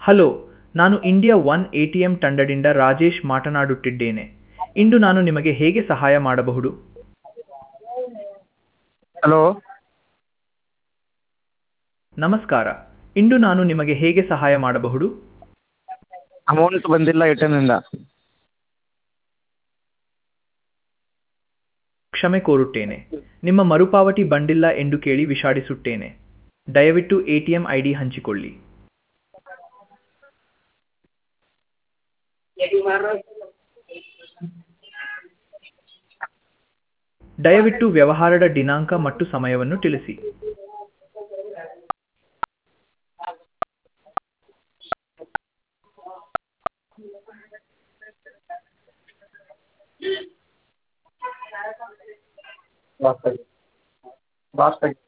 hello ನಾನು India one A T M ತಂಡದಿಂದ ರಾಜೇಶ್ ಮಾತನಾಡುತ್ತಿದ್ದೇನೆ ಇಂದು ನಾನು ನಿಮಗೆ ಹೇಗೆ ಸಹಾಯ ಮಾಡಬಹುದು ಹಲೋ ನಮಸ್ಕಾರ ಇಂದು ನಾನು ನಿಮಗೆ ಹೇಗೆ ಸಹಾಯ ಮಾಡಬಹುದು ಅಮೌಂಟ್ ಬಂದಿಲ್ಲ ಎ ಟಿ ಎಮ್ನಿಂದ ಕ್ಷಮೆ ಕೋರುತ್ತೇನೆ ನಿಮ್ಮ ಮರುಪಾವತಿ ಬಂದಿಲ್ಲ ಎಂದು ಕೇಳಿ ವಿಷಾದಿಸುತ್ತೇನೆ ದಯವಿಟ್ಟು A T M I D ಹಂಚಿಕೊಳ್ಳಿ ದಯವಿಟ್ಟು ವ್ಯವಹಾರದ ದಿನಾಂಕ ಮತ್ತು ಸಮಯವನ್ನು ತಿಳಿಸಿ ಬಾಸ್ತಾಗಿ ಬಾಸ್ತಾಗಿ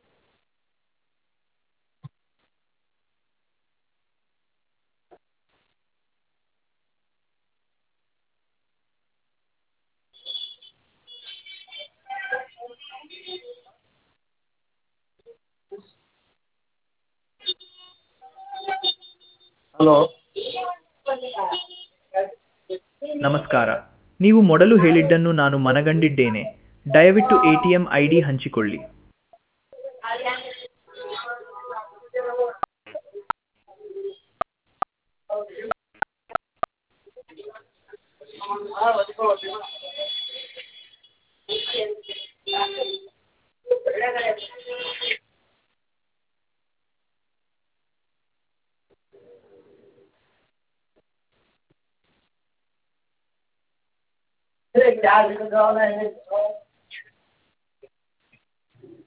ಹಲೋ ನಮಸ್ಕಾರ ನೀವು ಮೊದಲು ಹೇಳಿದ್ದನ್ನು ನಾನು ಮನಗಂಡಿದ್ದೇನೆ ದಯವಿಟ್ಟು A T M I D ಹಂಚಿಕೊಳ್ಳಿ